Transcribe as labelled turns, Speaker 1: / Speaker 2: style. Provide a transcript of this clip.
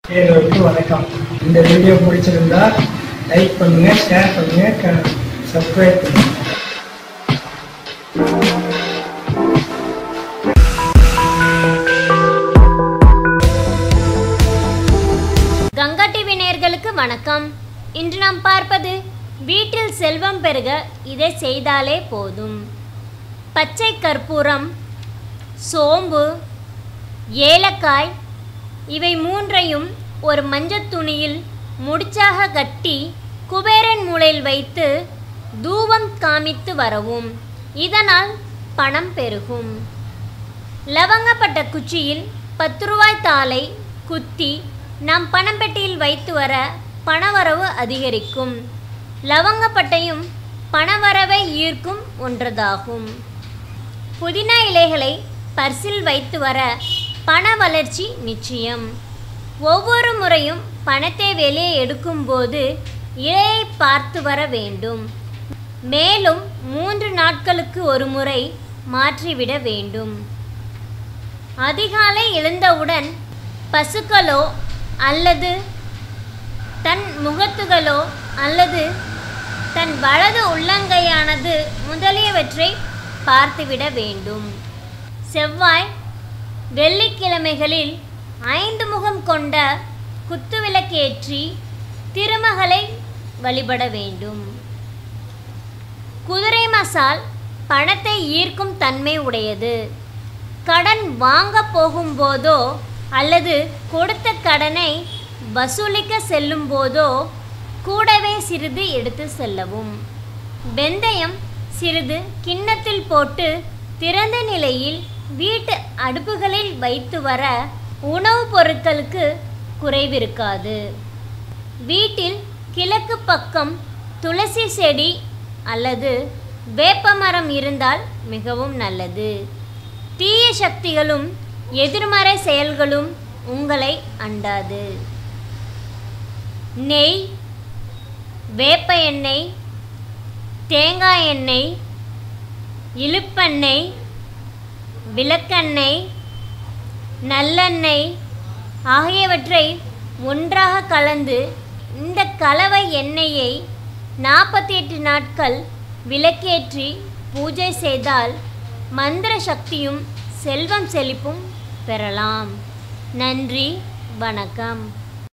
Speaker 1: நேயர்களுக்கு வணக்கம் இந்த வீடியோ பிடிச்சிருந்தா லைக் பண்ணுங்க ஷேர் பண்ணுங்க சப்ஸ்கிரைப் பண்ணுங்க
Speaker 2: கங்கா டிவி நேயர்களுக்கு வணக்கம் இன்று நாம் பார்ப்பது வீட்டில் செல்வம் பெருக இதை செய்தாலே போதும் பச்சை கற்பூரம் சோம்பு ஏலக்காய் இவை மூன்றையும் ஒரு மஞ்சள் துணியில் முடிச்சாக கட்டி குபேரன் மூலையில் வைத்து தூபம் காமித்து வரவும் இதனால் பணம் பெருகும் லவங்கப்பட்ட குச்சியில் பத்து ரூபாய் தாளை குத்தி நம் பணம்பெட்டியில் வைத்து வர பணவரவு அதிகரிக்கும் லவங்கப்பட்டையும் பணவரவை ஈர்க்கும் ஒன்றதாகும் புதினா இலைகளை பர்சில் வைத்து வர பண வளர்ச்சி நிச்சயம் ஒவ்வொரு முறையும் பணத்தை வெளியே எடுக்கும்போது இலையை பார்த்து வர வேண்டும் மேலும் மூன்று நாட்களுக்கு ஒரு முறை மாற்றிவிட வேண்டும் அதிகாலை எழுந்தவுடன் பசுக்களோ அல்லது தன் முகத்துகளோ அல்லது தன் வலது உள்ளங்கையானது முதலியவற்றை பார்த்துவிட வேண்டும் செவ்வாய் வெள்ளிக்கிழமைகளில் ஐந்து முகம் கொண்ட குத்துவிளக்கேற்றி திருமகளை வழிபட வேண்டும் குதிரை மசால் பணத்தை ஈர்க்கும் தன்மை உடையது கடன் வாங்க போகும்போதோ அல்லது கொடுத்த கடனை வசூலிக்க செல்லும் போதோ கூடவே சிறிது எடுத்து செல்லவும் வெந்தயம் சிறிது கிண்ணத்தில் போட்டு திறந்த நிலையில் வீட்டு அடுப்புகளில் வைத்து வர உணவுப் பொருட்களுக்கு குறைவிருக்காது வீட்டில் கிழக்கு பக்கம் துளசி செடி அல்லது வேப்பமரம் இருந்தால் மிகவும் நல்லது தீய சக்திகளும் எதிர்மறை செயல்களும் உங்களை அண்டாது நெய் வேப்ப எண்ணெய் தேங்காய் எண்ணெய் இழுப்பெண்ணெய் விளக்கெண்ணெய் நல்லெண்ணெய் ஆகியவற்றை ஒன்றாக கலந்து இந்த கலவை எண்ணெயை நாற்பத்தி எட்டு நாட்கள் விளக்கேற்றி பூஜை செய்தால் மந்திர சக்தியும் செல்வம் செழிப்பும் பெறலாம் நன்றி வணக்கம்